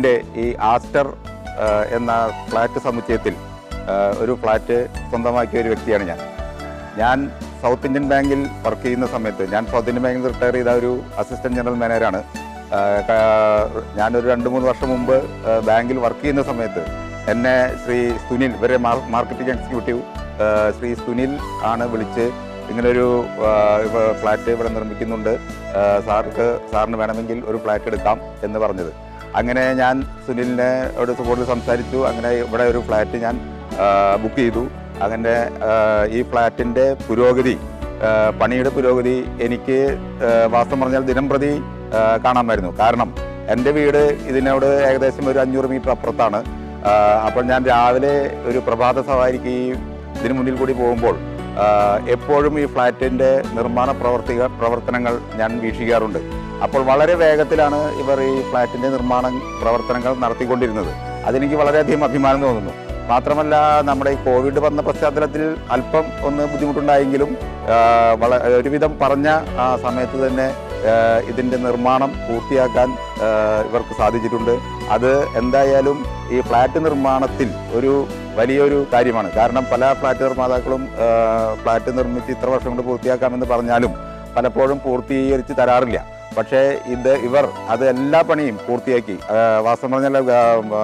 ഗ്രൂപ്പിൻ്റെ ഈ ആസ്റ്റർ ആ, എന്ന ഫ്ലാറ്റ് സമുച്ചയത്തിൽ ആ, ഒരു ഫ്ലാറ്റ് സ്വന്തമാക്കിയ ഒരു വ്യക്തിയാണ് ഞാൻ ഞാൻ സൗത്ത് ഇന്ത്യൻ ബാങ്കിൽ വർക്ക് ചെയ്യുന്ന സമയത്ത് ഞാൻ സൗത്ത് ഇന്ത്യൻ ബാങ്കിൽ റിട്ടയർ ചെയ്ത ഒരു അസിസ്റ്റന്റ് ജനറൽ മാനേജറാണ് ആ, ക- ഞാനൊരു രണ്ട് മൂന്ന് വർഷം മുമ്പ് ആ, ബാങ്കിൽ വർക്ക് ചെയ്യുന്ന സമയത്ത് എന്നെ ശ്രീ സുനിൽ ഇവരെ മാർ- മാർക്കറ്റിംഗ് എക്സിക്യൂട്ടീവ് ആ, ശ്രീ സുനിൽ ആണ് വിളിച്ച് ഇങ്ങനൊരു ആ, ഇവ- ഫ്ലാറ്റ് ഇവിടെ നിർമ്മിക്കുന്നുണ്ട് ആ, സാർക്ക് സാറിന് വേണമെങ്കിൽ ഒരു ഫ്ലാറ്റ് എടുക്കാം എന്ന് പറഞ്ഞത് അങ്ങനെ ഞാൻ സുനിലിനെ ഒരു കൂടുതൽ സംസാരിച്ചു അങ്ങനെ ഇവിടെ ഒരു ഫ്ലാറ്റ് ഞാൻ ആ, ബുക്ക് ചെയ്തു അങ്ങനെ ആ, ഈ ഫ്ലാറ്റിൻ്റെ പുരോഗതി ആ, പണിയുടെ പുരോഗതി എനിക്ക് ആ, വാസ്തവം പറഞ്ഞാൽ ദിനം പ്രതി ആ, കാണാമായിരുന്നു കാരണം എൻ്റെ വീട് ഇതിനോട് ഏകദേശം ഒരു അഞ്ഞൂറ് മീറ്റർ അപ്പുറത്താണ് ആ, അപ്പോൾ ഞാൻ രാവിലെ ഒരു പ്രഭാത സവാരിക്ക് ഈ ഇതിനു മുന്നിൽ കൂടി പോകുമ്പോൾ ആ, എപ്പോഴും ഈ ഫ്ലാറ്റിൻ്റെ നിർമ്മാണ പ്രവർത്തിക പ്രവർത്തനങ്ങൾ ഞാൻ വീക്ഷിക്കാറുണ്ട് അപ്പോൾ വളരെ വേഗത്തിലാണ് ഇവർ ഈ ഫ്ലാറ്റിൻ്റെ നിർമ്മാണ പ്രവർത്തനങ്ങൾ നടത്തിക്കൊണ്ടിരുന്നത് അതെനിക്ക് വളരെയധികം അഭിമാനം തോന്നുന്നു മാത്രമല്ല നമ്മുടെ ഈ കോവിഡ് വന്ന പശ്ചാത്തലത്തിൽ അല്പം ഒന്ന് ബുദ്ധിമുട്ടുണ്ടായെങ്കിലും ആ, വള ഒരുവിധം പറഞ്ഞ ആ സമയത്ത് തന്നെ ആ, ഇതിൻ്റെ നിർമ്മാണം പൂർത്തിയാക്കാൻ ആ, ഇവർക്ക് സാധിച്ചിട്ടുണ്ട് അത് എന്തായാലും ഈ ഫ്ലാറ്റ് നിർമ്മാണത്തിൽ ഒരു വലിയൊരു കാര്യമാണ് കാരണം പല ഫ്ലാറ്റ് നിർമ്മാതാക്കളും ആ, ഫ്ലാറ്റ് നിർമ്മിച്ച് ഇത്ര വർഷം കൊണ്ട് പൂർത്തിയാക്കാമെന്ന് പറഞ്ഞാലും പലപ്പോഴും പൂർത്തീകരിച്ച് തരാറില്ല പക്ഷേ ഇത് ഇവർ അത് എല്ലാ പണിയും പൂർത്തിയാക്കി ആ, വാസ്തവം പറഞ്ഞാൽ ആ, ആ,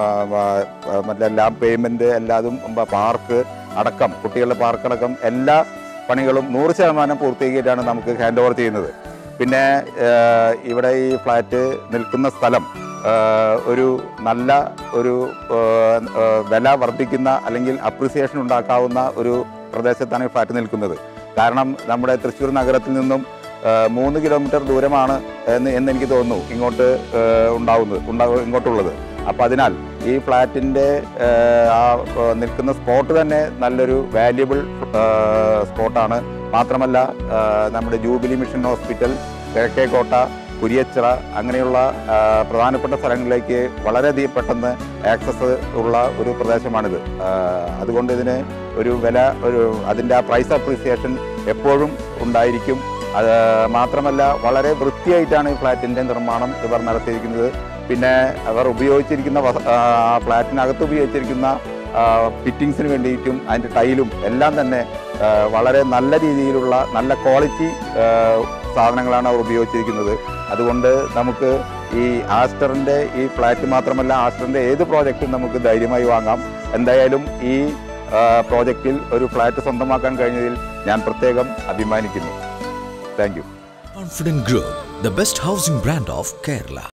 ആ, മറ്റെല്ലാം പേയ്മെന്റ് എല്ലാതും പ- പാർക്ക് അടക്കം കുട്ടികളുടെ പാർക്ക് അടക്കം എല്ലാ പണികളും നൂറ് ശതമാനം പൂർത്തീകരിച്ചിട്ടാണ് നമുക്ക് ഹാൻഡ് ഓവർ ചെയ്യുന്നത് പിന്നെ ആ, ഇവിടെ ഈ ഫ്ലാറ്റ് നിൽക്കുന്ന സ്ഥലം ആ, ഒരു നല്ല ഒരു ആ, ആ, വില വർദ്ധിക്കുന്ന അല്ലെങ്കിൽ അപ്രിസിയേഷൻ ഉണ്ടാക്കാവുന്ന ഒരു പ്രദേശത്താണ് ഈ ഫ്ലാറ്റ് നിൽക്കുന്നത് കാരണം നമ്മുടെ തൃശ്ശൂർ നഗരത്തിൽ നിന്നും ആ, മൂന്ന് കിലോമീറ്റർ ദൂരമാണ് എന്ന് എന്ന് എനിക്ക് തോന്നുന്നു ഇങ്ങോട്ട് ആ, ഉണ്ടാവുന്നത് ഉണ്ടാവും ഇങ്ങോട്ടുള്ളത് അപ്പം അതിനാൽ ഈ ഫ്ലാറ്റിൻ്റെ ആ ആ, നിൽക്കുന്ന സ്പോട്ട് തന്നെ നല്ലൊരു വാല്യബിൾ സ്പോട്ടാണ് മാത്രമല്ല ആ, നമ്മുടെ jubilee mission hospital Kizhakkekotta Kuriachira അങ്ങനെയുള്ള ആ, പ്രധാനപ്പെട്ട സ്ഥലങ്ങളിലേക്ക് വളരെയധികം പെട്ടെന്ന് ആക്സസ് ഉള്ള ഒരു പ്രദേശമാണിത് ആ, അതുകൊണ്ട് ഇതിന് ഒരു വില ഒരു അതിൻ്റെ ആ പ്രൈസ് അപ്രീസിയേഷൻ എപ്പോഴും ഉണ്ടായിരിക്കും അത് മാത്രമല്ല വളരെ വൃത്തിയായിട്ടാണ് ഈ ഫ്ലാറ്റിൻ്റെ നിർമ്മാണം ഇവർ നടത്തിയിരിക്കുന്നത് പിന്നെ അവർ ഉപയോഗിച്ചിരിക്കുന്ന വസ- ആ, ഫ്ലാറ്റിനകത്ത് ഉപയോഗിച്ചിരിക്കുന്ന ഫിറ്റിങ്സിന് വേണ്ടിയിട്ടും അതിൻ്റെ ടൈലും എല്ലാം തന്നെ ആ, വളരെ നല്ല രീതിയിലുള്ള നല്ല ക്വാളിറ്റി സാധനങ്ങളാണ് അവർ ഉപയോഗിച്ചിരിക്കുന്നത് അതുകൊണ്ട് നമുക്ക് ഈ ആസ്റ്ററിൻ്റെ ഈ ഫ്ലാറ്റ് മാത്രമല്ല ആസ്റ്ററിൻ്റെ ഏത് പ്രോജക്റ്റും നമുക്ക് ധൈര്യമായി വാങ്ങാം എന്തായാലും ഈ ആ, പ്രോജക്റ്റിൽ ഒരു ഫ്ലാറ്റ് സ്വന്തമാക്കാൻ കഴിഞ്ഞതിൽ ഞാൻ പ്രത്യേകം അഭിമാനിക്കുന്നു thank you Confident Group, the best housing brand of Kerala.